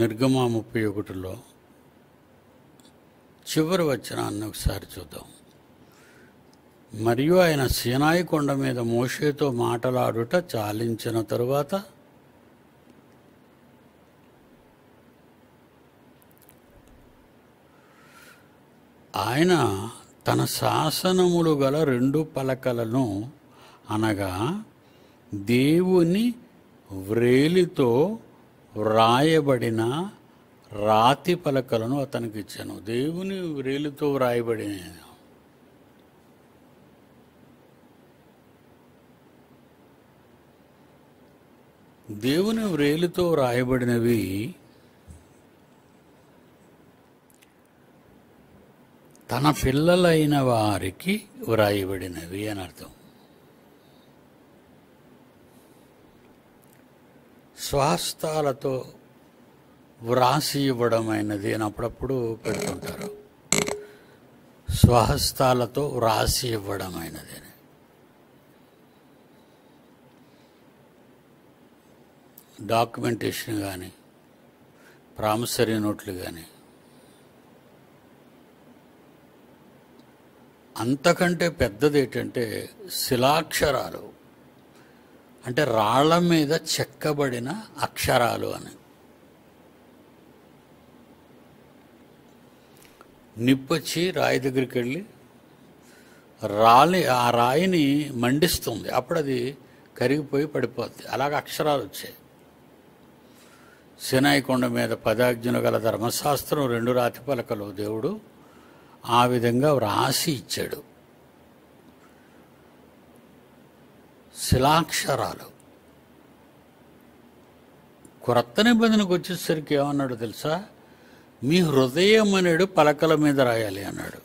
నిర్గమ ముప్పై ఒకటిలో చివరి వచనాన్ని ఒకసారి చూద్దాం మరియు ఆయన సీనాయి కొండ మీద మోషేతో మాటలాడుట చాలించిన తరువాత ఆయన తన శాసనములు గల రెండు పలకలను అనగా దేవుని వ్రేలితో వ్రాయబడిన రాతి పలకలను అతనికి ఇచ్చాను దేవుని వ్రేలితో వ్రాయబడిన దేవుని వ్రేలితో వ్రాయబడినవి తన పిల్లలైన వారికి వ్రాయబడినవి అని అర్థం స్వాస్థాలతో వ్రాసి ఇవ్వడమైనది అని అప్పుడప్పుడు పెడుతుంటారు స్వహస్తాలతో వ్రాసి ఇవ్వడమైనది అని డాక్యుమెంటేషన్ కానీ ప్రామిసరీ నోట్లు కానీ అంతకంటే పెద్దది ఏంటంటే శిలాక్షరాలు అంటే రాళ్ల మీద చెక్కబడిన అక్షరాలు అని నిప్పొచ్చి రాయి దగ్గరికి వెళ్ళి రాలి ఆ రాయిని మండిస్తుంది అప్పుడు అది కరిగిపోయి పడిపోద్ది అలాగ అక్షరాలు వచ్చాయి సినాయి కొండ మీద పదాజ్ఞలు గల ధర్మశాస్త్రం రెండు రాతి పలకలు దేవుడు ఆ విధంగా వ్రాసి ఇచ్చాడు శిలాక్షరాలు క్రొత్త నిబంధనకు వచ్చేసరికి ఏమన్నాడు తెలుసా మీ హృదయం అనేడు పలకల మీద రాయాలి అన్నాడు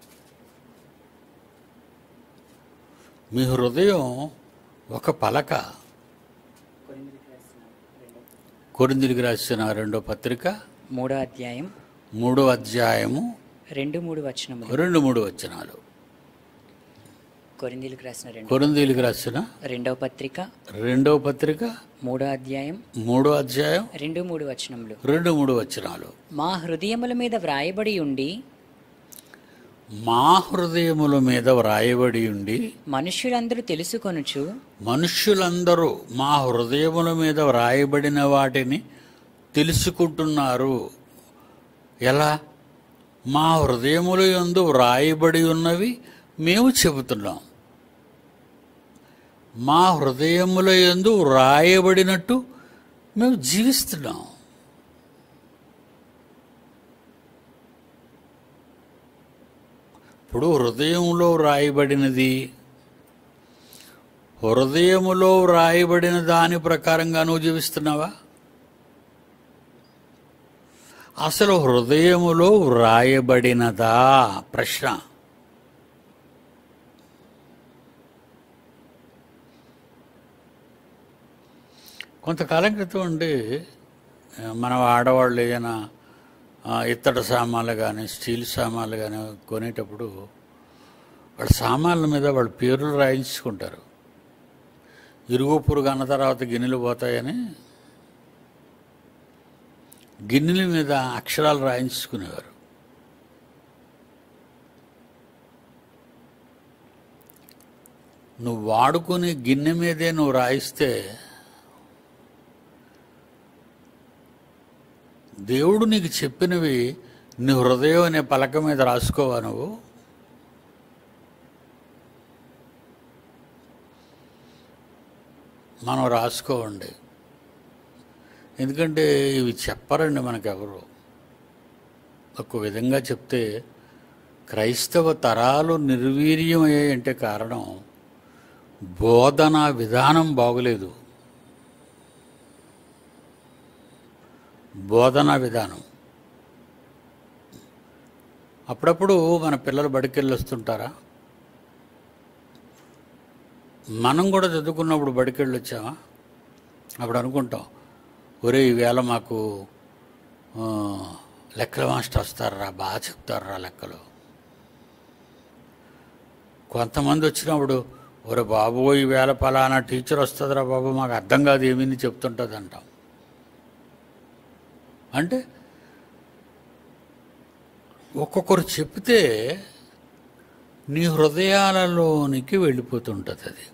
మీ హృదయం ఒక పలక కొరిందిరికి రాసిన రెండో పత్రిక మూడో అధ్యాయం మూడో అధ్యాయము రెండు మూడు వచనములు రెండు మూడు వచనాలు కొరిందీలకు రాసిన రెండు కొరిందీలకు రాసిన రెండవ పత్రిక రెండవ పత్రిక మూడో అధ్యాయం మూడో అధ్యాయం రెండు మూడు వచనములు రెండు మూడు వచనాలు మా హృదయముల మీద వ్రాయబడి ఉండి మా హృదయముల మీద వ్రాయబడి ఉండి మనుష్యులందరూ తెలుసుకొనుచు మనుష్యులందరూ మా హృదయముల మీద వ్రాయబడిన వాటిని తెలుసుకుంటున్నారు ఎలా మా హృదయముల యందు వ్రాయబడి ఉన్నవి మేము చెబుతున్నాం మా హృదయముల యందు వ్రాయబడినట్టు మేము జీవిస్తున్నాం ఇప్పుడు హృదయంలో వ్రాయబడినది హృదయములో వ్రాయబడిన దాని ప్రకారంగా నువ్వు జీవిస్తున్నావా అసలు హృదయములో వ్రాయబడినదా ప్రశ్న కొంతకాలం క్రితం అండి ఆ, మన ఆడవాళ్ళు ఏదైనా ఆ, ఇత్తడి సామాన్లు కానీ స్టీల్ సామాన్లు కానీ కొనేటప్పుడు వాళ్ళ సామాన్ల మీద వాళ్ళ పేర్లు రాయించుకుంటారు ఇరుగు పురుగు అన్న తర్వాత గిన్నెలు పోతాయని గిన్నెల మీద అక్షరాలు రాయించుకునేవారు నువ్వు వాడుకునే గిన్నె మీదే నువ్వు రాయిస్తే దేవుడు నీకు చెప్పినవి నీ హృదయం అనే పలక మీద రాసుకోవా నువ్వు మనం రాసుకోవండి ఎందుకంటే ఇవి చెప్పరండి మనకెవరు ఒక విధంగా చెప్తే క్రైస్తవ తరాలు నిర్వీర్యమయ్యాయంటే కారణం బోధన విధానం బాగులేదు బోధనా విధానం అప్పుడప్పుడు మన పిల్లలు బడికెళ్ళి వస్తుంటారా మనం కూడా చదువుకున్నప్పుడు బడికెళ్ళి వచ్చామా అప్పుడు అనుకుంటాం ఒరే ఈవేళ మాకు ఆ, లెక్కల మాస్టర్ వస్తారా బాగా చెప్తారా లెక్కలు కొంతమంది వచ్చినప్పుడు ఒరే బాబు ఈవేళ పలానా టీచర్ వస్తుందిరా బాబు మాకు అర్థం కాదు ఏమీ చెప్తుంటుంది అంటాం అంటే ఒక్కొక్కరు చెప్తే నీ హృదయాలలోనికి వెళ్ళిపోతుంటుంది అది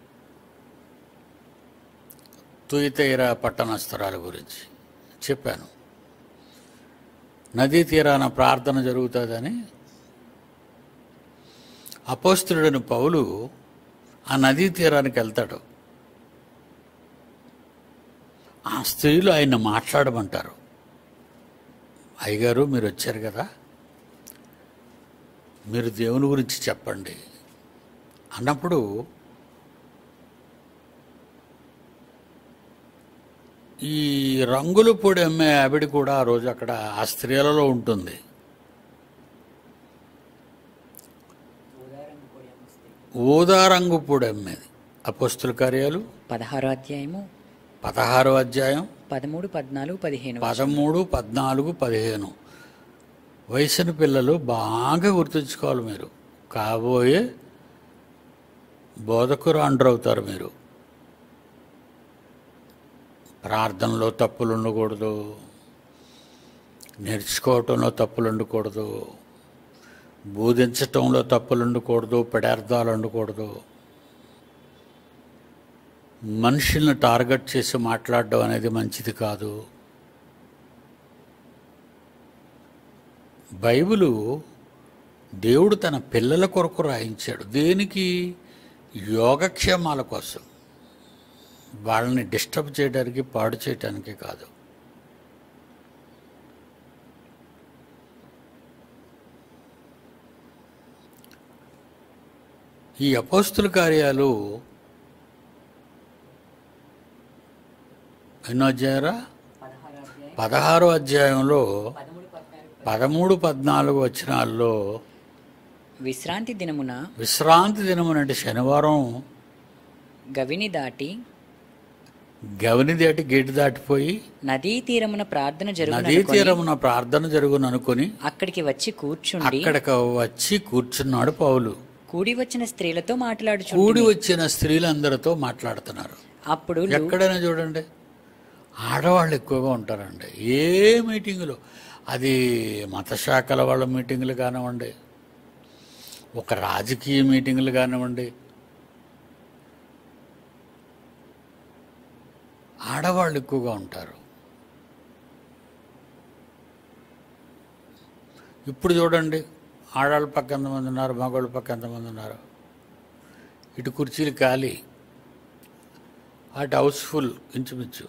తుయితైర పట్టణస్థరాల గురించి చెప్పాను నదీ తీరాన ప్రార్థన జరుగుతుందని అపోస్తుడైన పౌలు ఆ నదీ తీరానికి వెళ్తాడు ఆ స్త్రీలు ఆయన మాట్లాడమంటారు అయ్యగారు మీరు వచ్చారు కదా మీరు దేవుని గురించి చెప్పండి అన్నప్పుడు ఈ రంగులు పొడి అమ్మే ఆవిడ కూడా ఆ రోజు అక్కడ ఆ స్త్రీలలో ఉంటుంది ఊదా రంగు పొడి అమ్మేది అపోస్తుల కార్యాలు పదహారో అధ్యాయము పదహారో అధ్యాయం పదమూడు పద్నాలుగు పదిహేను పదమూడు పద్నాలుగు పదిహేను వయసుని పిల్లలు బాగా గుర్తుంచుకోవాలి మీరు కాబోయే బోధకురు అండర్ అవుతారు మీరు ప్రార్థనలో తప్పులు ఉండకూడదు నేర్చుకోవటంలో తప్పులు ఉండకూడదు బోధించటంలో తప్పులు ఉండకూడదు పెడార్థాలు ఉండకూడదు మనుషుల్ని టార్గెట్ చేసి మాట్లాడడం అనేది మంచిది కాదు బైబిలు దేవుడు తన పిల్లల కొరకు రాయించాడు దేనికి యోగక్షేమాల కోసం వాళ్ళని డిస్టర్బ్ చేయడానికి పాడు చేయడానికి కాదు ఈ అపోస్తుల కార్యాలు ఎన్నో అధ్యాయరా పదహారో అధ్యాయంలో పదమూడు పద్నాలుగు వచనాల్లో విశ్రాంతి దినమున విశ్రాంతి దినం అంటే శనివారం గవిని దాటి గవని దాటి గేటు దాటిపోయి నదీ తీరమున ప్రార్థన నదీ జరుగును తీరమున ప్రార్థన జరుగును అనుకుని అక్కడికి వచ్చి కూర్చుండి అక్కడికి వచ్చి కూర్చున్నాడు పౌలు కూడి వచ్చిన స్త్రీలతో మాట్లాడుచు కూడి వచ్చిన స్త్రీలందరితో మాట్లాడుతున్నారు అప్పుడు లు- ఎక్కడైనా చూడండి ఆడవాళ్ళు ఎక్కువగా ఉంటారండి ఏ మీటింగులు అది మత శాఖల వాళ్ళ మీటింగులు కానివ్వండి ఒక రాజకీయ మీటింగులు కానివ్వండి ఆడవాళ్ళు ఎక్కువగా ఉంటారు ఇప్పుడు చూడండి ఆడవాళ్ళ పక్క ఎంతమంది ఉన్నారు మగవాళ్ళ పక్క ఎంతమంది ఉన్నారు ఇటు కుర్చీలు ఖాళీ అటు హౌస్ఫుల్ ఇంచుమించు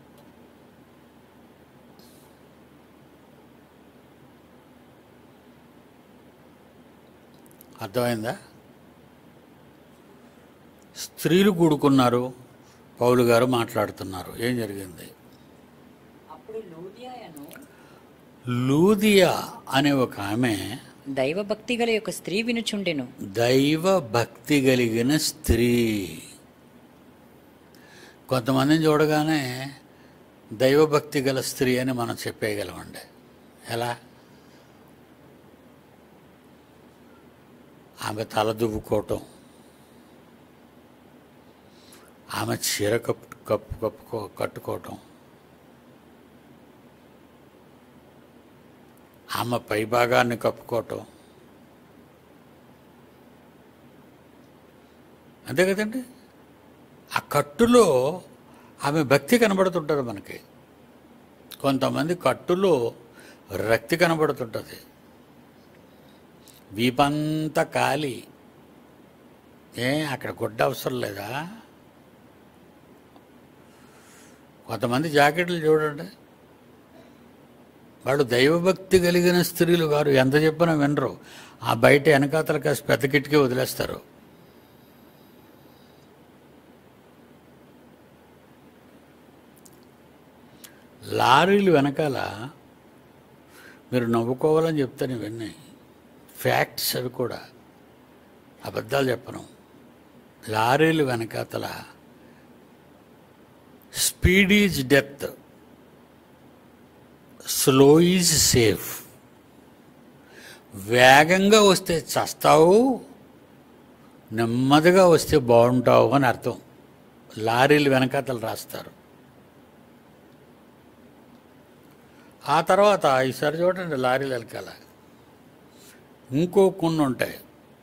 అర్థమైందా స్త్రీలు కూడుకున్నారు పౌలు గారు మాట్లాడుతున్నారు ఏం జరిగింది అప్పుడు లూదియాయను లూదియా అనే ఒక ఆమె దైవ భక్తి గల యొక్క స్త్రీ వినుచుండెను దైవ భక్తి కలిగిన స్త్రీ కొంతమందిని చూడగానే దైవభక్తి గల స్త్రీ అని మనం చెప్పేయగలమండి ఎలా ఆమె తల దువ్వుకోవటం ఆమె చీర కప్పు కప్పు కప్పుకో కట్టుకోవటం ఆమె పైభాగాన్ని కప్పుకోవటం అంతే కదండి ఆ కట్టులో ఆమె భక్తి కనబడుతుంటుంది మనకి కొంతమంది కట్టులో రక్తి కనబడుతుంటుంది వీపంతా కాలి ఏ అక్కడ గుడ్డ అవసరం లేదా కొంతమంది జాకెట్లు చూడండి వాళ్ళు దైవభక్తి కలిగిన స్త్రీలు గారు ఎంత చెప్పినా వినరు ఆ బయట వెనకాతల కాసి పెద్ద కిటికీ వదిలేస్తారు లారీలు వెనకాల మీరు నవ్వుకోవాలని చెప్తాను ఇవన్నీ ఫ్యాక్ట్స్ అవి కూడా అబద్ధాలు చెప్పను లారీలు వెనకాతల speed is death slow is safe వేగంగా వస్తే చస్తావు నెమ్మదిగా వస్తే బాగుంటావు అని అర్థం లారీలు వెనకాతలు రాస్తారు ఆ తర్వాత ఈసారి చూడండి లారీలు వెనకాల ఇంకో కొన్ని ఉంటాయి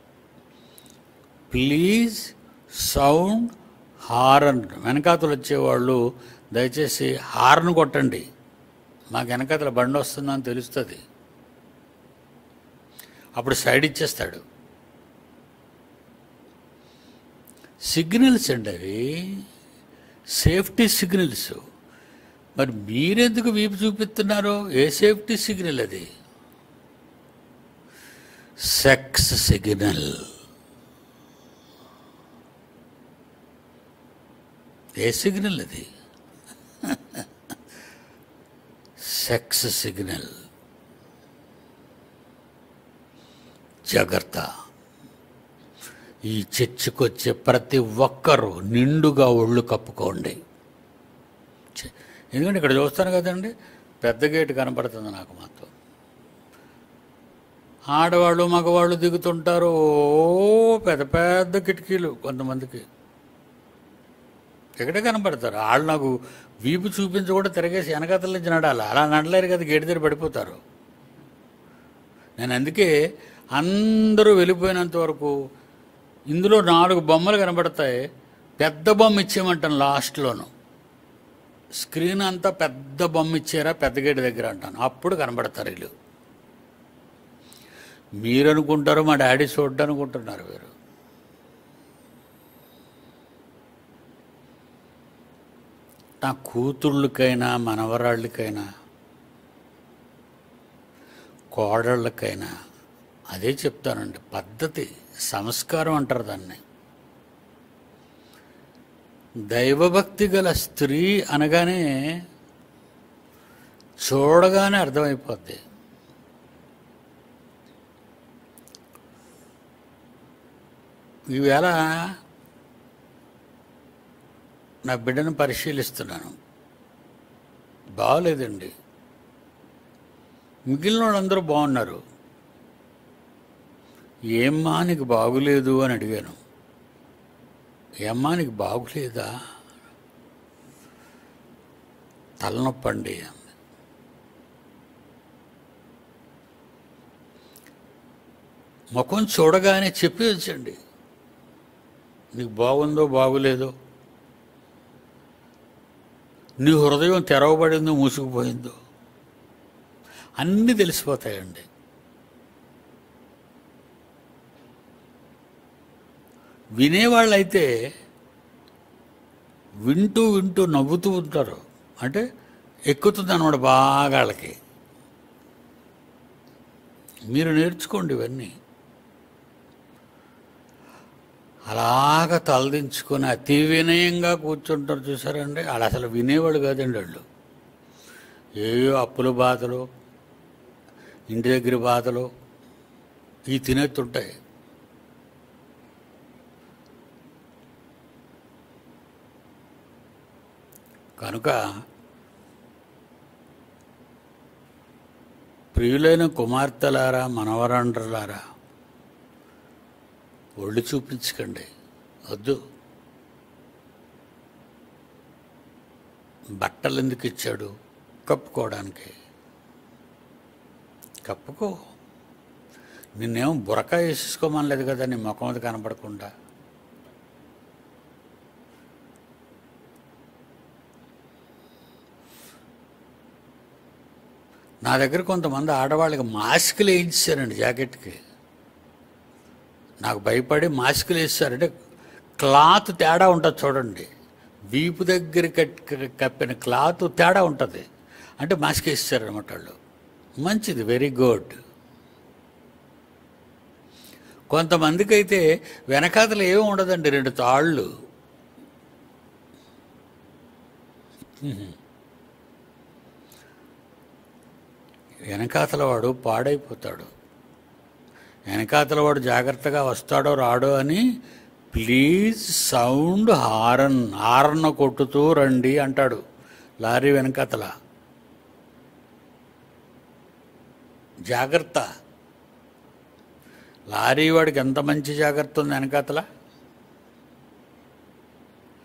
ప్లీజ్ సౌండ్ హారన్ వెనకాతలు వచ్చేవాళ్ళు దయచేసి హార్న్ కొట్టండి మాకు వెనకాతల బండి వస్తుందని తెలుస్తుంది అప్పుడు సైడ్ ఇచ్చేస్తాడు సిగ్నల్స్ అండి అవి సేఫ్టీ సిగ్నల్స్ మరి మీరెందుకు వీపు చూపిస్తున్నారు ఏ సేఫ్టీ సిగ్నల్ అది సెక్స్ సిగ్నల్ ఏ సిగ్నల్ అది సెక్స్ సిగ్నల్ జాగ్రత్త ఈ చర్చికొచ్చే ప్రతి ఒక్కరూ నిండుగా ఒళ్ళు కప్పుకోండి ఛ, ఎందుకంటే ఇక్కడ చూస్తాను కదండి పెద్ద గేటు కనపడుతుంది నాకు మాత్రం ఆడవాళ్ళు మగవాళ్ళు దిగుతుంటారు ఓ పెద్ద పెద్ద కిటికీలు కొంతమందికి ఎక్కడే కనపడతారు వాళ్ళు నాకు వీపు చూపించి కూడా తిరగేసి వెనకతల నుంచి నడాలి అలా నడలేరు కదా గేటు దగ్గర పడిపోతారు నేను అందుకే అందరూ వెళ్ళిపోయినంత వరకు ఇందులో నాలుగు బొమ్మలు కనబడతాయి పెద్ద బొమ్మ ఇచ్చేయమంటాను లాస్ట్లోను స్క్రీన్ అంతా పెద్ద బొమ్మ ఇచ్చారా పెద్ద గేటు దగ్గర అంటాను అప్పుడు కనబడతారు వీళ్ళు మీరు అనుకుంటారు మా డాడీ చూడ్డం అనుకుంటున్నారు మీరు నా కూతుళ్ళకైనా మనవరాళ్ళకైనా కోడళ్ళకైనా అదే చెప్తానండి పద్ధతి సంస్కారం అంటారు దాన్ని దైవభక్తి గల స్త్రీ అనగానే చూడగానే అర్థమైపోద్ది ఈవేళ నా బిడ్డను పరిశీలిస్తున్నాను బాగలేదండి మిగిలిన వాళ్ళందరూ బాగున్నారు ఏమ్మా నీకు బాగులేదు అని అడిగాను ఏమ్మా నీకు బాగులేదా తలనొప్పండి అంది ముఖం చూడగానే చెప్పేయచ్చండి నీకు బాగుందో బాగులేదో నీ హృదయం తెరవబడిందో మూసుకుపోయిందో అన్నీ తెలిసిపోతాయండి వినేవాళ్ళైతే వింటూ వింటూ నవ్వుతూ ఉంటారు అంటే ఎక్కుతుంది అనమాట బాగా వాళ్ళకి మీరు నేర్చుకోండి ఇవన్నీ అలాగ తలదించుకొని అతి వినయంగా కూర్చుంటారు చూసారండి వాళ్ళు అసలు వినేవాళ్ళు కాదండి వాళ్ళు ఏయో అప్పుల బాధలు ఇంటి దగ్గర బాధలు ఈ తినేస్తుంటాయి కనుక ప్రియులైన కుమార్తెలారా మనవరాండ్రలారా ఒళ్ళు చూపించకండి వద్దు బట్టలు ఎందుకు ఇచ్చాడు కప్పుకోవడానికి కప్పుకో నిన్నేం బురక వేసేసుకోమనలేదు కదా నీ ముఖం అది కనపడకుండా నా దగ్గర కొంతమంది ఆడవాళ్ళకి మాస్కులు వేయించారండి జాకెట్కి నాకు భయపడి మాస్కులు వేస్తారంటే క్లాత్ తేడా ఉంటుంది చూడండి వీపు దగ్గర కట్ కప్పిన క్లాత్ తేడా ఉంటుంది అంటే మాస్క్ వేస్తారనమాట వాళ్ళు మంచిది వెరీ గుడ్ కొంతమందికి అయితే వెనకాతలు ఏమి ఉండదండి రెండు తాళ్ళు వెనకాతల వాడు పాడైపోతాడు వెనకాతల వాడు జాగ్రత్తగా వస్తాడో రాడో అని ప్లీజ్ సౌండ్ హారన్ హారన్ కొట్టుతూ రండి అంటాడు లారీ వెనకాతల జాగ్రత్త లారీ వాడికి ఎంత మంచి జాగ్రత్త ఉంది వెనకాతల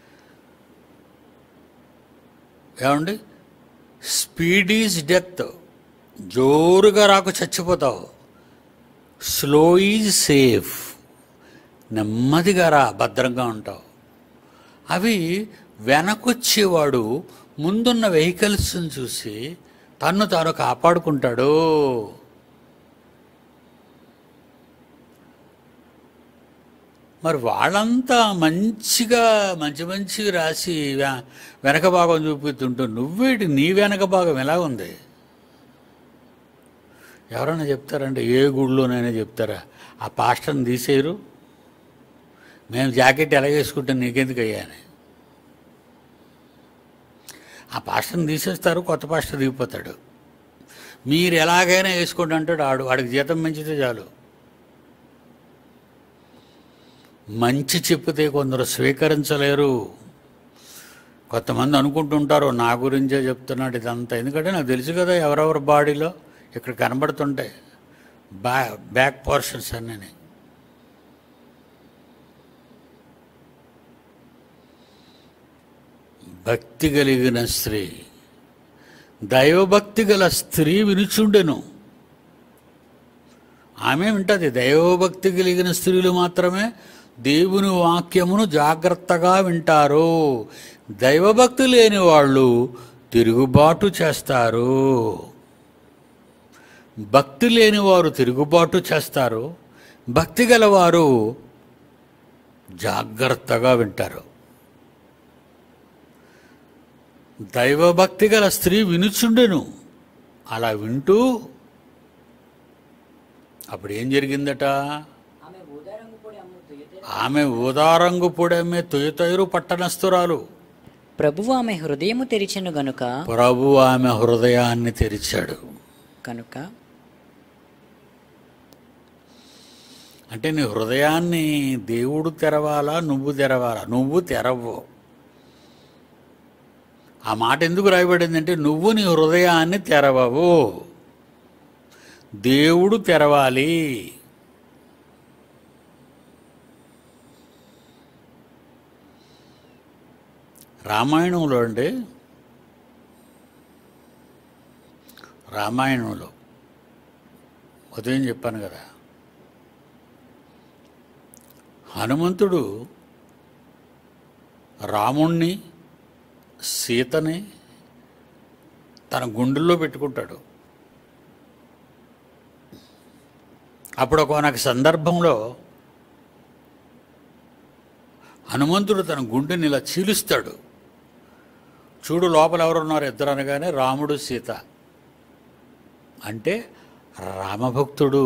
ఏమండి స్పీడ్ ఈజ్ డెత్ జోరుగా రాకు చచ్చిపోతావు స్లో ఈజ్ సేఫ్ నెమ్మదిగా రా భద్రంగా ఉంటావు అవి వెనకొచ్చేవాడు ముందున్న వెహికల్స్ని చూసి తన్ను తాను కాపాడుకుంటాడు మరి వాళ్ళంతా మంచిగా మంచి మంచిగా రాసి వె- వెనక భాగం చూపిస్తుంటూ నువ్వేటి నీ వెనక భాగం ఎలా ఉంది ఎవరైనా చెప్తారంటే ఏ గుడిలోనైనా చెప్తారా ఆ పాస్టర్ని తీసేయరు మేము జాకెట్ ఎలా వేసుకుంటే నీకెందుకు అయ్యా అని ఆ పాస్టర్ని తీసేస్తారు కొత్త పాస్టర్ దిగిపోతాడు మీరు ఎలాగైనా వేసుకోండి అంటాడు ఆడు వాడికి జీతం పెంచితే చాలు మంచి చెప్పితే కొందరు స్వీకరించలేరు కొంతమంది అనుకుంటుంటారు నా గురించే చెప్తున్నాడు ఇదంతా ఎందుకంటే నాకు తెలుసు కదా ఎవరెవరి బాడీలో ఇక్కడ కనబడుతుంటాయి బ్యా బ్యాక్ పోర్షన్స్ అన్నీ భక్తి కలిగిన స్త్రీ దైవభక్తి గల స్త్రీ వినుచుండెను ఆమె వింటది దైవభక్తి కలిగిన స్త్రీలు మాత్రమే దేవుని వాక్యమును జాగ్రత్తగా వింటారు దైవభక్తి లేని వాళ్ళు తిరుగుబాటు చేస్తారు భక్తి లేని వారు తిరుగుబాటు చేస్తారు భక్తి గలవారు జాగ్రత్తగా వింటారు దైవభక్తి గల స్త్రీ వినుచుండెను అలా వింటూ అప్పుడు ఏం జరిగిందట ఆమె ఊదారంగు పొడి అమ్ము తుయతే ఆమె ఊదారంగు పొడమ్మే తొయతైరు పట్టణస్థురాలు ప్రభువు ఆమె హృదయము తెరిచెను గనుక ప్రభు ఆమె హృదయాన్ని తెరిచాడు కనుక అంటే నీ హృదయాన్ని దేవుడు తెరవాలా నువ్వు తెరవాలా నువ్వు తెరవు ఆ మాట ఎందుకు రాయబడిందంటే నువ్వు నీ హృదయాన్ని తెరవవు దేవుడు తెరవాలి రామాయణంలో అండి రామాయణంలో ఉదయం చెప్పాను కదా హనుమంతుడు రాముణ్ణి సీతని తన గుండెల్లో పెట్టుకుంటాడు అప్పుడు ఒక సందర్భంలో హనుమంతుడు తన గుండెని ఇలా చీలుస్తాడు చూడు లోపల ఎవరున్నారు ఇద్దరు అనగానే రాముడు సీత అంటే రామభక్తుడు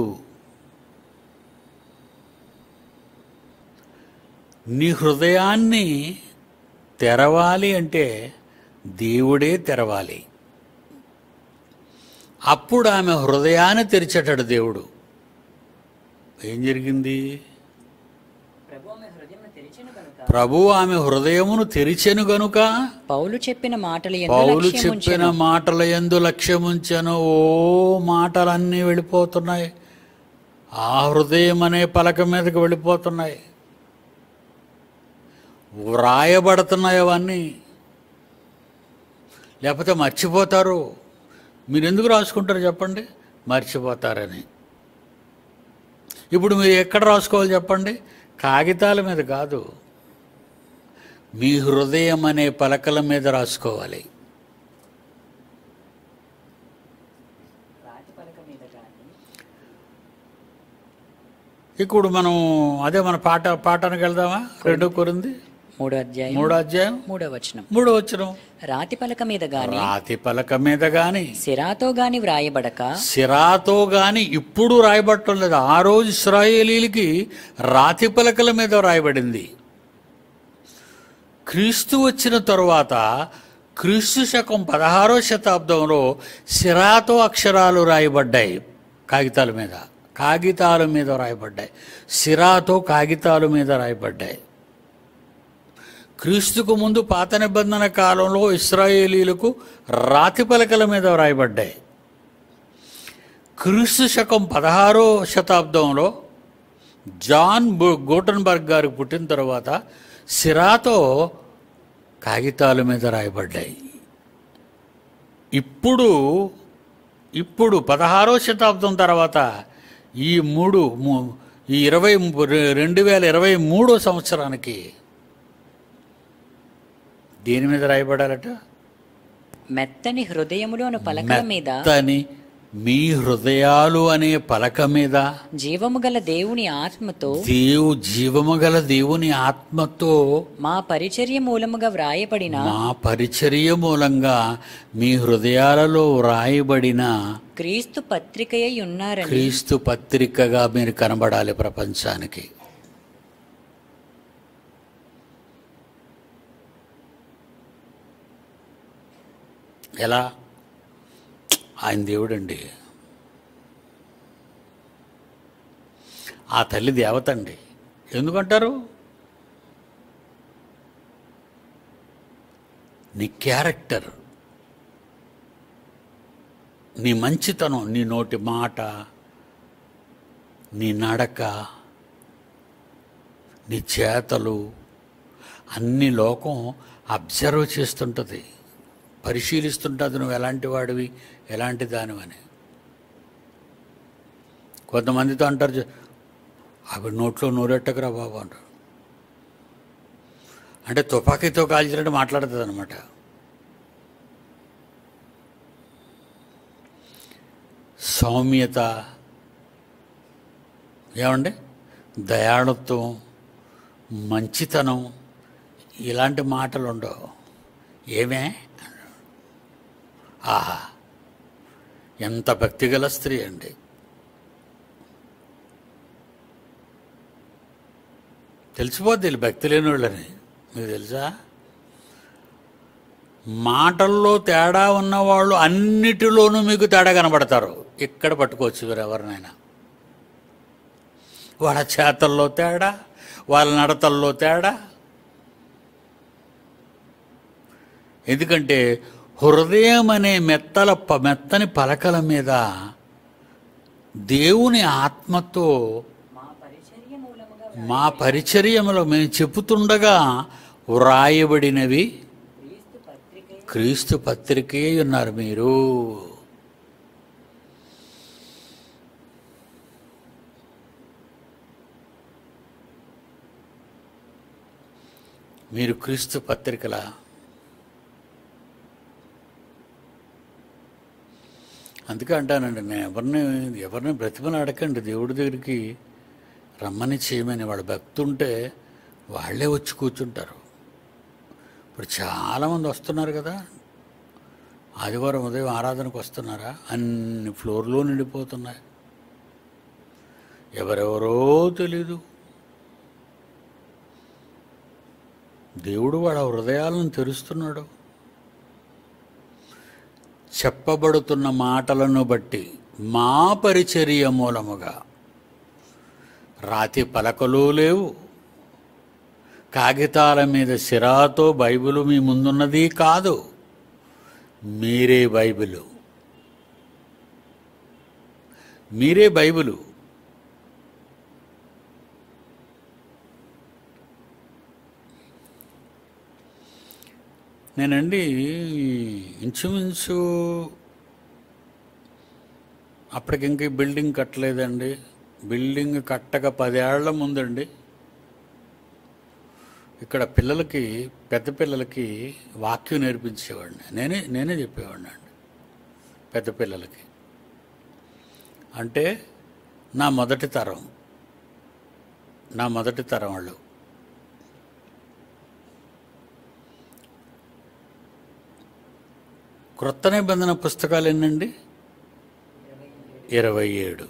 నీ హృదయాన్ని తెరవాలి అంటే దేవుడే తెరవాలి అప్పుడు ఆమె హృదయాన్ని తెరిచేటాడు దేవుడు ఏం జరిగింది ప్రభు ఆమె హృదయము తెరిచెను గనుక ప్రభు ఆమె హృదయమును తెరిచెను గనుక పౌలు చెప్పిన మాటలు ఎందు పౌలు లక్ష్యముంచెను. చెప్పిన మాటల ఎందు లక్ష్యముంచెను ఓ మాటలన్నీ వెళ్ళిపోతున్నాయి ఆ హృదయం అనే పలక మీదకి వెళ్ళిపోతున్నాయి వ్రాయబడుతున్నాయి అవన్నీ లేకపోతే మర్చిపోతారు మీరు ఎందుకు రాసుకుంటారు చెప్పండి మర్చిపోతారని ఇప్పుడు మీరు ఎక్కడ రాసుకోవాలి చెప్పండి కాగితాల మీద కాదు మీ హృదయం అనే పలకల మీద రాసుకోవాలి రాతి పలక మీద గాని ఇప్పుడు మనం అదే మన పాట పాఠానికి వెళ్దామా రెండో కొరింది మూడో అధ్యాయం మూడో అధ్యాయం మూడో వచనం మూడో వచ్చిన రాతి పలక మీద గాని రాతి పలక మీద గాని సిరాతో గాని వ్రాయబడక సిరాతో గాని ఇప్పుడు రాయబడటం లేదు ఆ రోజు ఇస్రాయేలీలకి రాతి పలకల మీద రాయబడింది క్రీస్తు వచ్చిన తరువాత క్రీస్తు శకం పదహారో శతాబ్దంలో సిరాతో అక్షరాలు రాయబడ్డాయి కాగితాల మీద కాగితాల మీద రాయబడ్డాయి సిరాతో కాగితాల మీద రాయబడ్డాయి క్రీస్తుకు ముందు పాత నిబంధన కాలంలో ఇస్రాయేలీలకు రాతి పలకల మీద రాయబడ్డాయి క్రీస్తు శకం పదహారో శతాబ్దంలో జాన్ బు- గోటన్బర్గ్ గారు పుట్టిన తర్వాత సిరాతో కాగితాల మీద రాయబడ్డాయి ఇప్పుడు ఇప్పుడు పదహారో శతాబ్దం తర్వాత ఈ మూడు ము- ఈ ఇరవై రెండు వేల ఇరవై మూడో సంవత్సరానికి దేని మీద రాయబడాలట మెత్తని హృదయములోను పలకల మీద మెత్తని మీ హృదయాలు అనే పలక మీద జీవము గల దేవుని ఆత్మతో దేవు జీవము గల దేవుని ఆత్మతో మా పరిచర్య మూలముగా వ్రాయబడిన మా పరిచర్య మూలంగా మీ హృదయాలలో వ్రాయబడిన క్రీస్తు పత్రికయ్యి ఉన్నారని క్రీస్తు పత్రికగా మీరు కనబడాలి ప్రపంచానికి ఎలా ఆయన దేవుడండి ఆ తల్లి దేవత అండి ఎందుకంటారు నీ క్యారెక్టర్ నీ మంచితనం నీ నోటి మాట నీ నడక నీ చేతలు అన్ని లోకం అబ్జర్వ్ చేస్తుంటుంది పరిశీలిస్తుంటుంది నువ్వు ఎలాంటి వాడివి ఎలాంటి దానివని కొంతమందితో అంటారు "జ- ఆవిడ నోట్లో నోరెట్టకురా బాబు అంటారు అంటే తుపాకీతో కాల్చినట్టు మాట్లాడుతుంది అనమాట సౌమ్యత ఏమండి దయాళుత్వం మంచితనం ఇలాంటి మాటలు ఉండవు ఏమే ఆహా ఎంత భక్తిగల స్త్రీ అండి తెలిసిపోద్ది వీళ్ళు భక్తి లేని వాళ్ళని మీకు తెలుసా మాటల్లో తేడా ఉన్నవాళ్ళు అన్నిటిలోనూ మీకు తేడా కనబడతారు ఇక్కడ పట్టుకోవచ్చు మీరు ఎవరినైనా వాళ్ళ చేతల్లో తేడా వాళ్ళ నడతల్లో తేడా ఎందుకంటే హృదయం అనే మెత్తల ప- మెత్తని పలకల మీద దేవుని ఆత్మతో మా పరిచర్య మూలముగా మా పరిచర్యములో మేము చెప్పుతుండగా వ్రాయబడినవి క్రీస్తు పత్రిక క్రీస్తు పత్రికే ఉన్నారు మీరు మీరు క్రీస్తు పత్రికల అందుకే అంటానండి నేను ఎవరిని ఎవరిని బ్రతిమలు అడగండి దేవుడి దగ్గరికి రమ్మని చేయమని వాడు భక్తి ఉంటే వాళ్ళే వచ్చి కూర్చుంటారు ఇప్పుడు చాలామంది వస్తున్నారు కదా ఆదివారం ఉదయం ఆరాధనకు వస్తున్నారా అన్ని ఫ్లోర్లో నిండిపోతున్నాయి ఎవరెవరో తెలీదు దేవుడు వాళ్ళ హృదయాలను తెరుస్తున్నాడు చెప్పబడుతున్న మాటలను బట్టి మా పరిచర్య మూలముగా రాతి పలకలు లేవు కాగితాల మీద సిరాతో బైబిల్ మీ ముందున్నది కాదు మీరే బైబిలు మీరే బైబిలు నేనండి ఇంచుమించు అప్పటికింక ఈ బిల్డింగ్ కట్టలేదండి బిల్డింగ్ కట్టక పదేళ్ల ముందండి ఇక్కడ పిల్లలకి పెద్ద పిల్లలకి వాక్యం నేర్పించేవాడిని నేనే నేనే చెప్పేవాడిని అండి పెద్ద పిల్లలకి అంటే నా మొదటి తరం నా మొదటి తరం వాళ్ళు క్రొత్త నిబంధన పుస్తకాలు ఎన్నండి ఇరవై ఏడు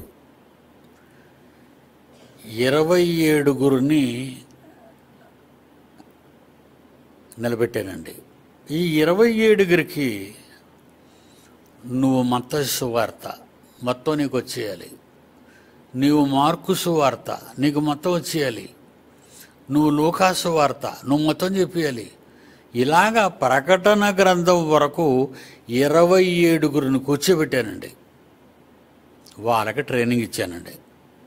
ఇరవై ఏడుగురిని నిలబెట్టానండి ఈ ఇరవై ఏడుగురికి నువ్వు మత సువార్త మొత్తం నీకు వచ్చేయాలి నీవు మార్కు సువార్త నీకు మొత్తం వచ్చేయాలి నువ్వు లోకాసు వార్త నువ్వు మొత్తం చెప్పేయాలి ఇలాగా ప్రకటన గ్రంథం వరకు ఇరవై ఏడుగురిని కూర్చోబెట్టానండి వాళ్ళకి ట్రైనింగ్ ఇచ్చానండి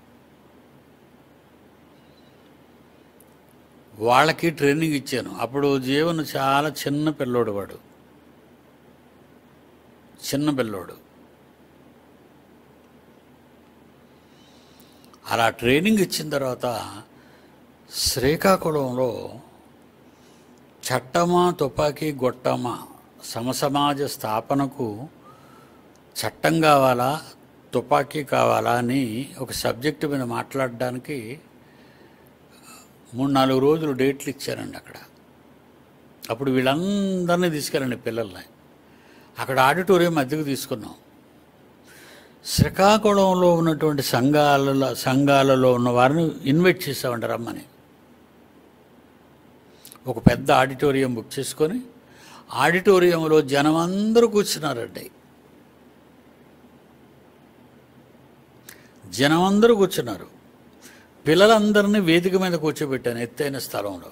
వాళ్ళకి ట్రైనింగ్ ఇచ్చాను అప్పుడు జీవన్ చాలా చిన్న పిల్లోడు వాడు చిన్న పిల్లోడు అలా ట్రైనింగ్ ఇచ్చిన తర్వాత శ్రీకాకుళంలో చట్టమా తుపాకీ గొట్టమా సమసమాజ స్థాపనకు చట్టం కావాలా తుపాకీ కావాలా అని ఒక సబ్జెక్టు మీద మాట్లాడడానికి మూడు నాలుగు రోజులు డేట్లు ఇచ్చారండి అక్కడ అప్పుడు వీళ్ళందరినీ తీసుకెళ్ళండి పిల్లల్ని అక్కడ ఆడిటోరియం అద్దెకు తీసుకున్నాం శ్రీకాకుళంలో ఉన్నటువంటి సంఘాలలో సంఘాలలో ఉన్న వారిని ఇన్వైట్ చేసామంట రమ్మని ఒక పెద్ద ఆడిటోరియం బుక్ చేసుకొని ఆడిటోరియంలో జనం అందరూ కూర్చున్నారండి జనం అందరూ కూర్చున్నారు పిల్లలందరినీ వేదిక మీద కూర్చోబెట్టాను ఎత్తైన స్థలంలో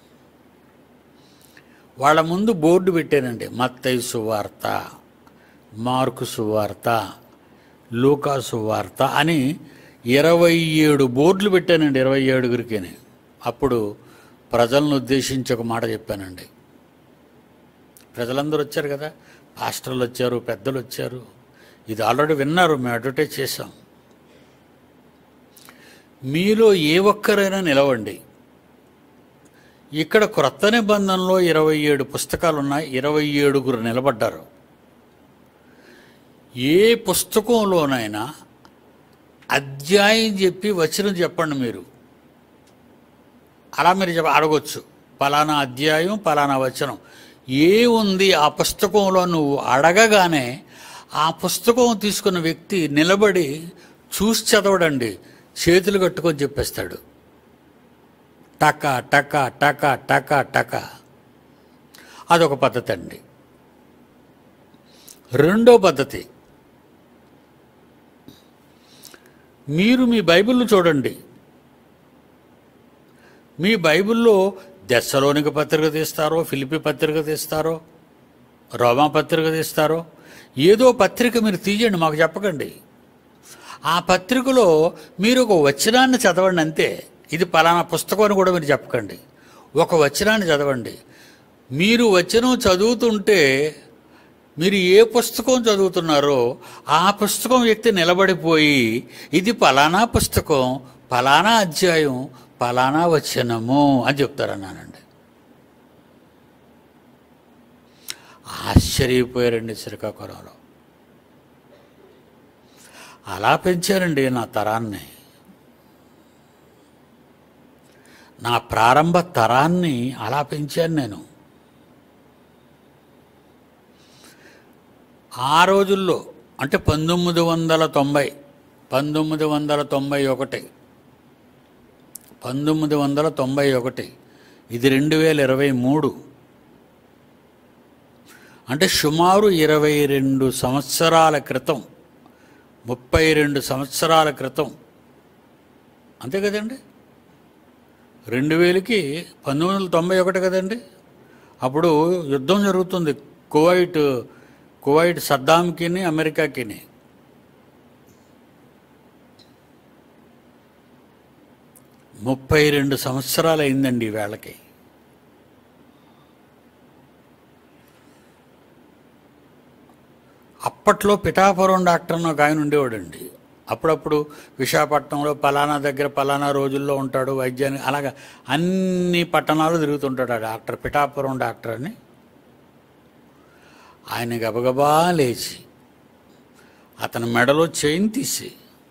వాళ్ళ ముందు బోర్డు పెట్టానండి మత్తయి సువార్త మార్కు సువార్త లూకా సువార్త అని ఇరవై ఏడు బోర్డులు పెట్టానండి ఇరవై ఏడుగురికి అప్పుడు ప్రజలను ఉద్దేశించి ఒక మాట చెప్పానండి ప్రజలందరూ వచ్చారు కదా పాస్టర్లు వచ్చారు పెద్దలు వచ్చారు ఇది ఆల్రెడీ విన్నారు మేము అడ్వర్టైజ్ చేసాం మీలో ఏ ఒక్కరైనా నిలవండి ఇక్కడ క్రొత్త నిబంధనలో ఇరవై ఏడు పుస్తకాలు ఉన్నాయి ఇరవై ఏడుగురు నిలబడ్డారు ఏ పుస్తకంలోనైనా అధ్యాయం చెప్పి వచనం చెప్పండి మీరు అలా మీరు చెప్ప అడగొచ్చు పలానా అధ్యాయం పలానా వచనం ఏ ఉంది ఆ పుస్తకంలో నువ్వు అడగగానే ఆ పుస్తకం తీసుకున్న వ్యక్తి నిలబడి చూసి చదవడండి చేతులు కట్టుకొని చెప్పేస్తాడు టక టక టక టక టక అదొక పద్ధతి అండి రెండో పద్ధతి మీరు మీ బైబిల్ చూడండి మీ బైబిల్లో దశలోనిక పత్రిక తీస్తారో ఫిలిపి పత్రిక తీస్తారో రోమా పత్రిక తీస్తారో ఏదో పత్రిక మీరు తీయండి మాకు చెప్పకండి ఆ పత్రికలో మీరు ఒక వచనాన్ని చదవండి అంతే ఇది పలానా పుస్తకం అని కూడా మీరు చెప్పకండి ఒక వచనాన్ని చదవండి మీరు వచనం చదువుతుంటే మీరు ఏ పుస్తకం చదువుతున్నారో ఆ పుస్తకం వ్యక్తి నిలబడిపోయి ఇది పలానా పుస్తకం పలానా అధ్యాయం పలానా వచనము అని చెప్తారన్నానండి ఆశ్చర్యపోయారండి శ్రీకాకుళంలో అలా పెంచారండి నా తరాన్ని నా ప్రారంభ తరాన్ని అలా పెంచాను నేను ఆ రోజుల్లో అంటే పంతొమ్మిది వందల తొంభై పంతొమ్మిది వందల తొంభై ఒకటి పంతొమ్మిది వందల తొంభై ఒకటి ఇది రెండు వేల ఇరవై మూడు అంటే సుమారు ఇరవై రెండు సంవత్సరాల క్రితం ముప్పై రెండు సంవత్సరాల క్రితం అంతే కదండి రెండు వేలకి పంతొమ్మిది వందల తొంభై ఒకటి కదండి అప్పుడు యుద్ధం జరుగుతుంది కువైట్ కువైట్ సద్దాంకి అమెరికాకి ముప్పై రెండు సంవత్సరాలు అయిందండి ఈ వేళకి అప్పట్లో పిఠాపురం డాక్టర్ అని ఒక ఆయన ఉండేవాడండి అప్పుడప్పుడు విశాఖపట్నంలో పలానా దగ్గర పలానా రోజుల్లో ఉంటాడు వైద్యానికి అలాగా అన్ని పట్టణాలు తిరుగుతుంటాడు ఆ డాక్టర్ పిఠాపురం డాక్టర్ అని ఆయన గబగబా లేచి అతని మెడలో చైన్ తీసి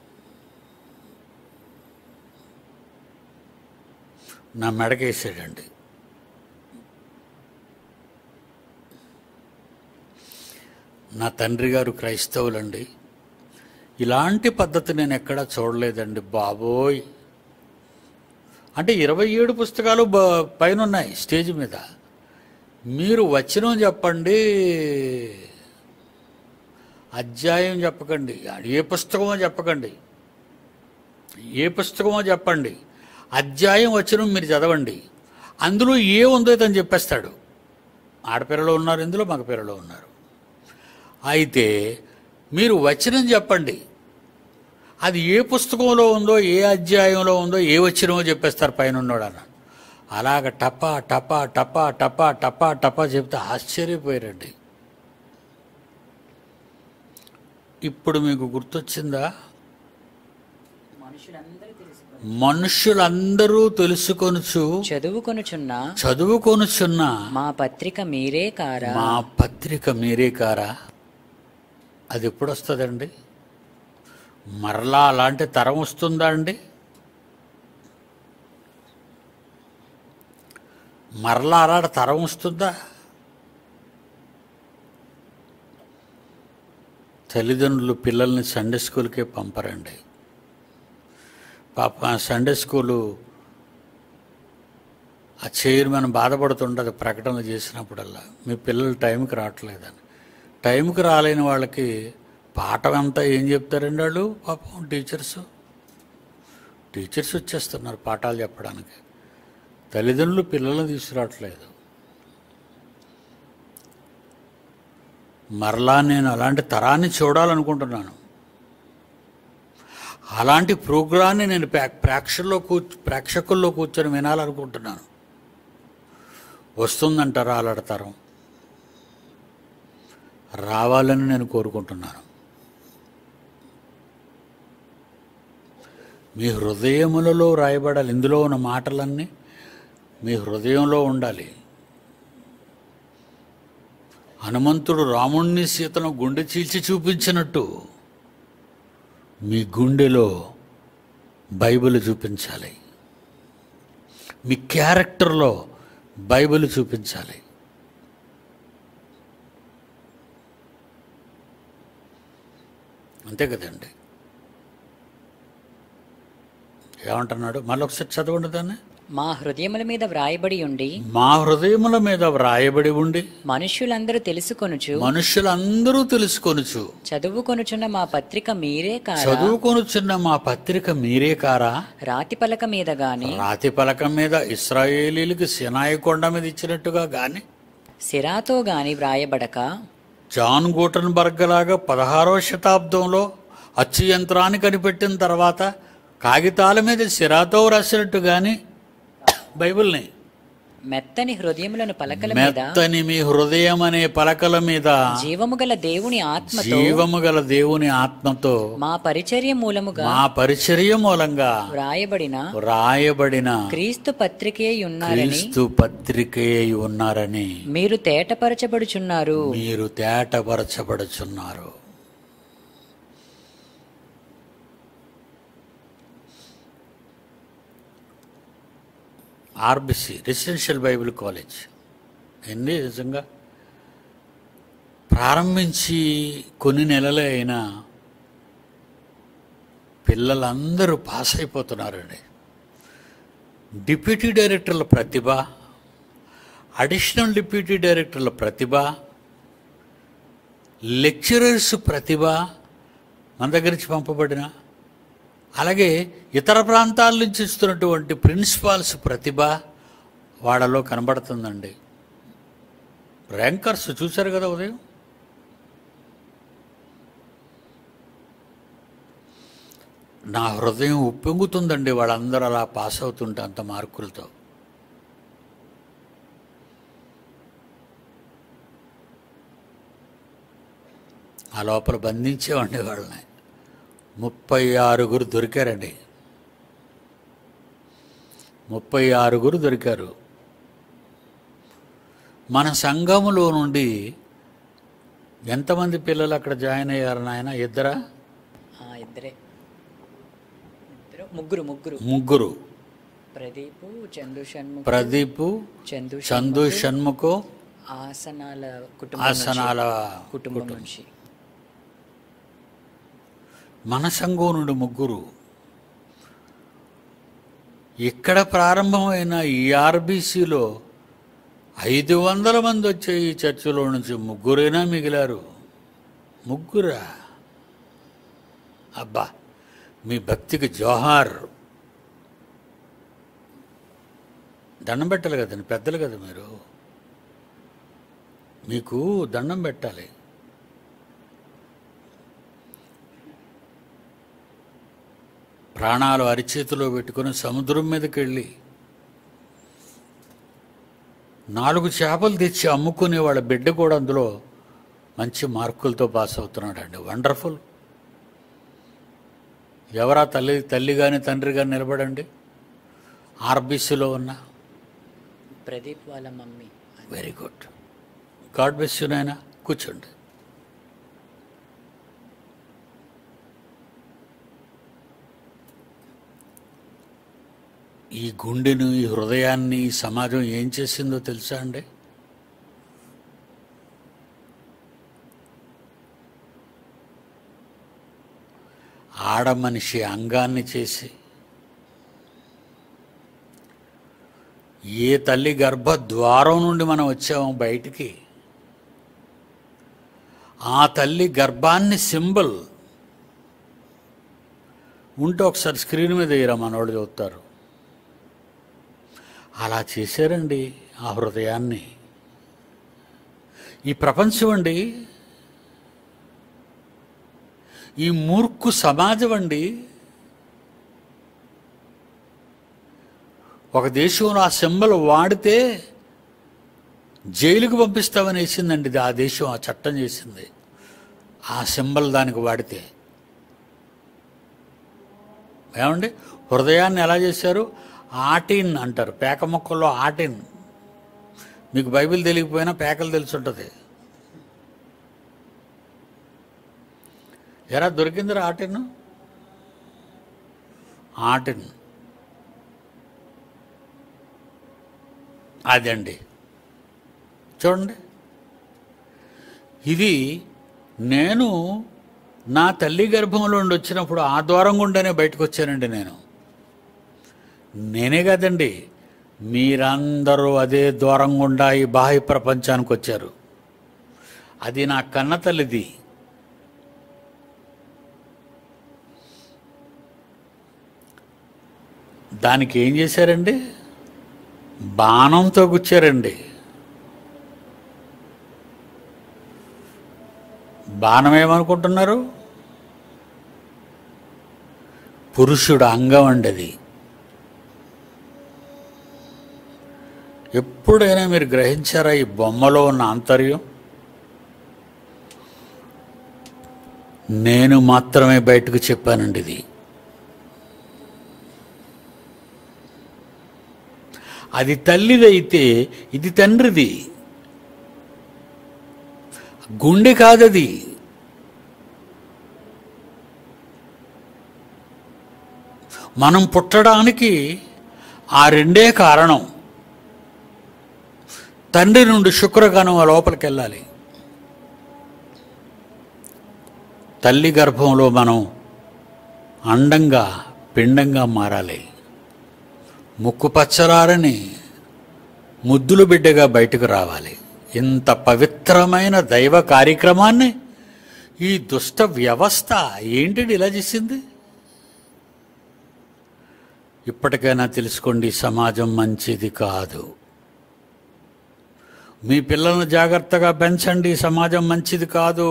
నా మెడకేసాడండి నా తండ్రి గారు క్రైస్తవులండి ఇలాంటి పద్ధతి నేను ఎక్కడా చూడలేదండి బాబోయ్ అంటే ఇరవై ఏడు పుస్తకాలు బ పైన ఉన్నాయి స్టేజ్ మీద మీరు వచనం చెప్పండి అధ్యాయం చెప్పకండి ఏ పుస్తకమో చెప్పకండి ఏ పుస్తకమో చెప్పండి అధ్యాయం వచనం మీరు చదవండి అందులో ఏ ఉందో తను చెప్పేస్తాడు ఆడపిల్లలు ఉన్నారు ఇందులో మగ పిల్లలు ఉన్నారు అయితే మీరు వచనం చెప్పండి అది ఏ పుస్తకంలో ఉందో ఏ అధ్యాయంలో ఉందో ఏ వచనమో చెప్పేస్తారు పైన ఉన్నోడు అన్న అలాగ టపా టపా టపా టపా టపా టపా చెప్తే ఆశ్చర్యపోయారండి ఇప్పుడు మీకు గుర్తొచ్చిందా మనుషులందరూ మనుష్యులందరూ తెలుసుకొనుచు చదువుకొనుచున్న చదువుకొనుచున్న మా పత్రిక మీరే కారా మా పత్రిక మీరే కారా అది ఎప్పుడు వస్తుందండి మరలా అలాంటి తరం వస్తుందా అండి మరలా అలాంటి తరం వస్తుందా తల్లిదండ్రులు పిల్లల్ని సండే స్కూల్కే పంపరండి పాప సండే స్కూలు ఆ చైర్మన్ బాధపడుతుండదు ప్రకటనలు చేసినప్పుడల్లా మీ పిల్లలు టైంకి రావట్లేదని టైంకి రాలేని వాళ్ళకి పాఠం అంతా ఏం చెప్తారండి వాళ్ళు పాపం టీచర్స్ టీచర్స్ వచ్చేస్తున్నారు పాఠాలు చెప్పడానికి తల్లిదండ్రులు పిల్లల్ని తీసుకురావట్లేదు మరలా నేను అలాంటి తరాన్ని చూడాలనుకుంటున్నాను అలాంటి ప్రోగ్రాన్ని నేను ప్రా- ప్రేక్షకుల్లో కూ ప్రేక్షకుల్లో కూర్చొని వినాలనుకుంటున్నాను వస్తుందంటారా అలాంటి తరం రావాలని నేను కోరుకుంటున్నాను మీ హృదయములలో రాయబడాలి ఇందులో ఉన్న మాటలన్నీ మీ హృదయంలో ఉండాలి హనుమంతుడు రాముణ్ణి సీతను గుండె చీల్చి చూపించినట్టు మీ గుండెలో బైబిల్ చూపించాలి మీ క్యారెక్టర్లో బైబిల్ చూపించాలి అంతే కదండి ఏమంటున్నాడు మళ్ళీ ఒకసారి చదవండి దాన్ని మా హృదయముల మీద వ్రాయబడి ఉండి మా హృదయముల మీద వ్రాయబడి ఉండి మనుష్యులందరూ తెలుసుకొనుచు మనుషులందరూ తెలుసుకొనుచు చదువుకొనుచున్న మా పత్రిక మీరే కారా చదువుకొనుచున్న మా పత్రిక మీరే కారా రాతి పలక మీద గాని రాతి పలకం మీద ఇస్రాయేలీలకి సినాయి కొండ మీద ఇచ్చినట్టుగా గాని సిరాతో గాని వ్రాయబడక జాన్ గూటన్బర్గ్ లాగా పదహారవ శతాబ్దంలో అచ్చు యంత్రాన్ని కనిపెట్టిన తర్వాత కాగితాల మీద సిరాతో రాసినట్టు గాని బైబిల్ని మెత్తని హృదయములను పలకల మీద మెత్తని మీ హృదయం అనే పలకల మీద జీవము గల దేవుని ఆత్మతో జీవము గల దేవుని ఆత్మతో మా పరిచర్య మూలముగా మా పరిచర్య మూలంగా వ్రాయబడిన రాయబడిన క్రీస్తు పత్రికే ఉన్నారని క్రీస్తు పత్రికే ఉన్నారని మీరు తేటపరచబడుచున్నారు మీరు తేటపరచబడుచున్నారు ఆర్బిసి రెసిడెన్షియల్ బైబిల్ కాలేజ్ ఎన్ని నిజంగా ప్రారంభించి కొన్ని నెలలే అయినా పిల్లలందరూ పాస్ అయిపోతున్నారండి డిప్యూటీ డైరెక్టర్ల ప్రతిభ అడిషనల్ డిప్యూటీ డైరెక్టర్ల ప్రతిభ లెక్చరర్స్ ప్రతిభ మన దగ్గర నుంచి పంపబడిన అలాగే ఇతర ప్రాంతాల నుంచి ఇస్తున్నటువంటి ప్రిన్సిపాల్స్ ప్రతిభ వాళ్ళలో కనబడుతుందండి ర్యాంకర్స్ చూశారు కదా ఉదయం నా హృదయం ఉప్పొంగుతుందండి వాళ్ళందరూ అలా పాస్ అవుతుంటే అంత మార్కులతో ఆ లోపల బంధించేవాడిని వాళ్ళని ముప్పై ఆరుగురు దొరికారండి ముప్పై ఆరుగురు దొరికారు మన సంఘములో నుండి ఎంతమంది పిల్లలు అక్కడ జాయిన్ అయ్యారు నాయన ఇద్దరా ఆ, ఇద్దరే ఇద్దరు ముగ్గురు ముగ్గురు ముగ్గురు ప్రదీప్ చందు షణ్ముఖ్ ప్రదీప్ చందు చందు షణ్ముఖు ఆసనాల కుటుంబం ఆసనాల నుంచి- కుటుంబం నుంచి మన సంఘం నుండి ముగ్గురు ఇక్కడ ప్రారంభమైన ఈ ఆర్బీసీలో ఐదు వందల మంది వచ్చే ఈ చర్చిలో నుంచి ముగ్గురైనా మిగిలారు ముగ్గురా అబ్బా మీ భక్తికి జోహార్ దండం పెట్టాలి కదండి పెద్దలు కదా మీరు మీకు దండం పెట్టాలి ప్రాణాలు అరిచేతిలో పెట్టుకుని సముద్రం మీదకి వెళ్ళి నాలుగు చేపలు తెచ్చి అమ్ముకునే వాళ్ళ బిడ్డ కూడా అందులో మంచి మార్కులతో పాస్ అవుతున్నాడండి వండర్ఫుల్ ఎవరా తల్లి తల్లి కానీ తండ్రి కానీ నిలబడండి ఆర్బీసీలో ఉన్న ప్రదీప్ వాళ్ళ mummy very good God bless you నాయన కూర్చోండి ఈ గుండెను ఈ హృదయాన్ని ఈ సమాజం ఏం చేసిందో తెలుసా అండి ఆడ మనిషి అంగాన్ని చేసి ఏ తల్లి గర్భ ద్వారం నుండి మనం వచ్చామో బయటికి ఆ తల్లి గర్భాన్ని సింబల్ ఉంటే ఒకసారి స్క్రీన్ మీద వేయరా మనవాళ్ళు చూస్తారు అలా చేశారండి ఆ హృదయాన్ని ఈ ప్రపంచం అండి ఈ మూర్ఖు సమాజం అండి ఒక దేశంలో ఆ సింబల్ వాడితే జైలుకు పంపిస్తామని వేసిందండి ఇది ఆ దేశం ఆ చట్టం చేసింది ఆ సింబల్ దానికి వాడితే ఏమండి హృదయాన్ని ఎలా చేశారు ఆటిన్ అంటారు పేక మొక్కల్లో ఆటిన్ మీకు బైబిల్ తెలియకపోయినా పేకలు తెలిసి ఉంటుంది ఎరా దొరికిందిరా ఆటిన్ ఆటిన్ అదండి చూడండి ఇది నేను నా తల్లి గర్భంలో నుండి వచ్చినప్పుడు ఆ ద్వారం గుండానే బయటకు వచ్చానండి నేను నేనే కదండి మీరందరూ అదే ద్వారం గుండా ఈ బాహ్య ప్రపంచానికి వచ్చారు అది నా కన్న తల్లిది దానికి ఏం చేశారండి బాణంతో గుచ్చారండి బాణం ఏమనుకుంటున్నారు పురుషుడు అంగం అండి అది ఎప్పుడైనా మీరు గ్రహించారా ఈ బొమ్మలో ఉన్న ఆంతర్యం నేను మాత్రమే బయటకు చెప్పానండి ఇది అది తల్లిదైతే ఇది తండ్రిది గుండె కాదది మనం పుట్టడానికి ఆ రెండే కారణం తండ్రి నుండి శుక్రగణం ఆ లోపలికి వెళ్ళాలి తల్లి గర్భంలో మనం అండంగా పిండంగా మారాలి ముక్కు పచ్చలారని ముద్దులు బిడ్డగా బయటకు రావాలి ఇంత పవిత్రమైన దైవ కార్యక్రమాన్ని ఈ దుష్ట వ్యవస్థ ఏంటిది ఇలా చేసింది ఇప్పటికైనా తెలుసుకోండి ఈ సమాజం మంచిది కాదు మీ పిల్లలను జాగ్రత్తగా పెంచండి ఈ సమాజం మంచిది కాదు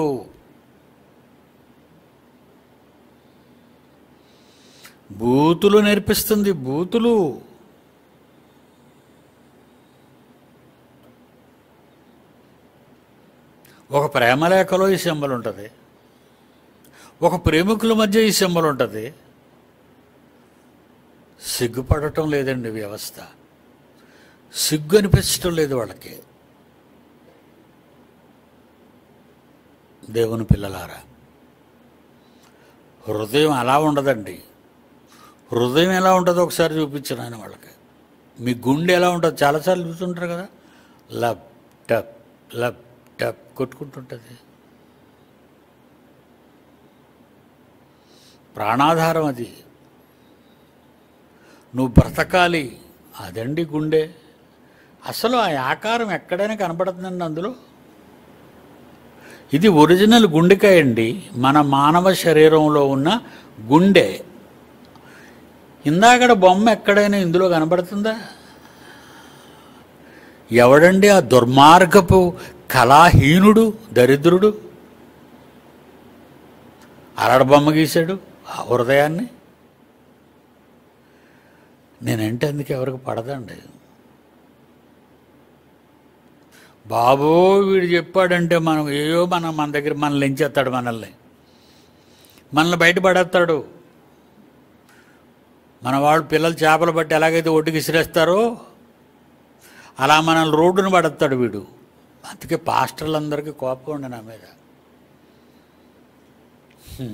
బూతులు నేర్పిస్తుంది బూతులు ఒక ప్రేమలేఖలో ఈ సింబల్ ఉంటుంది ఒక ప్రేమికుల మధ్య ఈ సింబల్ ఉంటుంది సిగ్గుపడటం లేదండి వ్యవస్థ సిగ్గు అనిపించటం లేదు వాళ్ళకి దేవుని పిల్లలారా హృదయం అలా ఉండదండి హృదయం ఎలా ఉంటుందో ఒకసారి చూపించాను ఆయన వాళ్ళకి మీ గుండె ఎలా ఉంటుందో చాలాసార్లు చూస్తుంటారు కదా లబ్ టప్ లబ్ టప్ కొట్టుకుంటుంటుంది ప్రాణాధారం అది నువ్వు బ్రతకాలి అదండి గుండె అసలు ఆ ఆకారం ఎక్కడైనా కనపడుతుందండి అందులో ఇది ఒరిజినల్ గుండెకాయ అండి మన మానవ శరీరంలో ఉన్న గుండె ఇందాకడ బొమ్మ ఎక్కడైనా ఇందులో కనబడుతుందా ఎవడండి ఆ దుర్మార్గపు కళాహీనుడు దరిద్రుడు అరడ బొమ్మ గీశాడు ఆ హృదయాన్ని నేనంటే అందుకు ఎవరికి పడదండి బాబో వీడు చెప్పాడంటే మనం ఏయో మనం మన దగ్గర మనల్ని ఎంచేస్తాడు మనల్ని మనల్ని బయటపడేస్తాడు మన వాళ్ళు పిల్లలు చేపలు పట్టి ఎలాగైతే ఒడ్డుకి విసిరేస్తారో అలా మనల్ని రోడ్డును పడతాడు వీడు అందుకే పాస్టర్లందరికీ కోపం ఉండి నా మీద హ్మ్.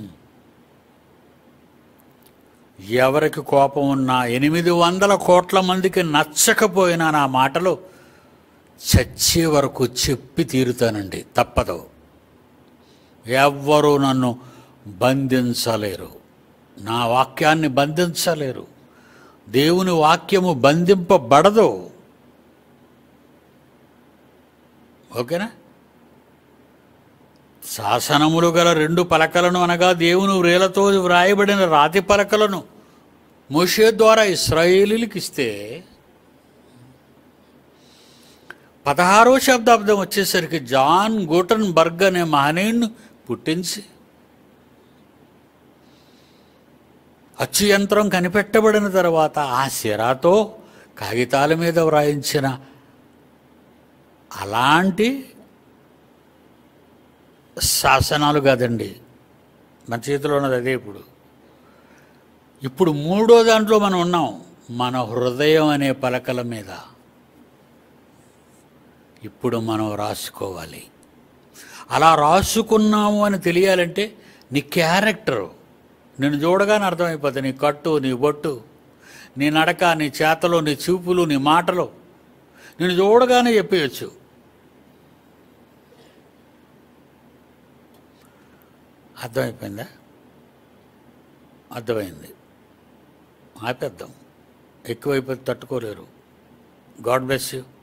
ఎవరికి కోపం ఉన్నా ఎనిమిది వందల కోట్ల మందికి నచ్చకపోయినా నా మాటలు చచ్చే వరకు చెప్పి తీరుతానండి తప్పదు ఎవ్వరూ నన్ను బంధించలేరు నా వాక్యాన్ని బంధించలేరు దేవుని వాక్యము బంధింపబడదు ఓకేనా శాసనములు గల రెండు పలకలను అనగా దేవుని వ్రేలతో వ్రాయబడిన రాతి పలకలను మోషే ద్వారా ఇస్రాయేలీలకు ఇస్తే పదహారో శతాబ్దం వచ్చేసరికి జాన్ గోటన్ బర్గ్ అనే మహనీయుణ్ణి పుట్టించి అచ్చు యంత్రం కనిపెట్టబడిన తర్వాత ఆ సిరాతో కాగితాల మీద వ్రాయించిన అలాంటి శాసనాలు కాదండి మన చేతిలో ఉన్నది అదే ఇప్పుడు ఇప్పుడు మూడో దాంట్లో మనం ఉన్నాం మన హృదయం అనే పలకల మీద ఇప్పుడు మనం రాసుకోవాలి అలా రాసుకున్నాము అని తెలియాలంటే నీ క్యారెక్టరు నేను చూడగానే అర్థమైపోతుంది నీ కట్టు నీ బొట్టు నీ నడక నీ చేతలు నీ చూపులు నీ మాటలు నేను చూడగానే చెప్పేయచ్చు అర్థమైపోయిందా అర్థమైంది ఆపేద్దాం ఎక్కువైపోతే తట్టుకోలేరు గాడ్ బ్లెస్ యూ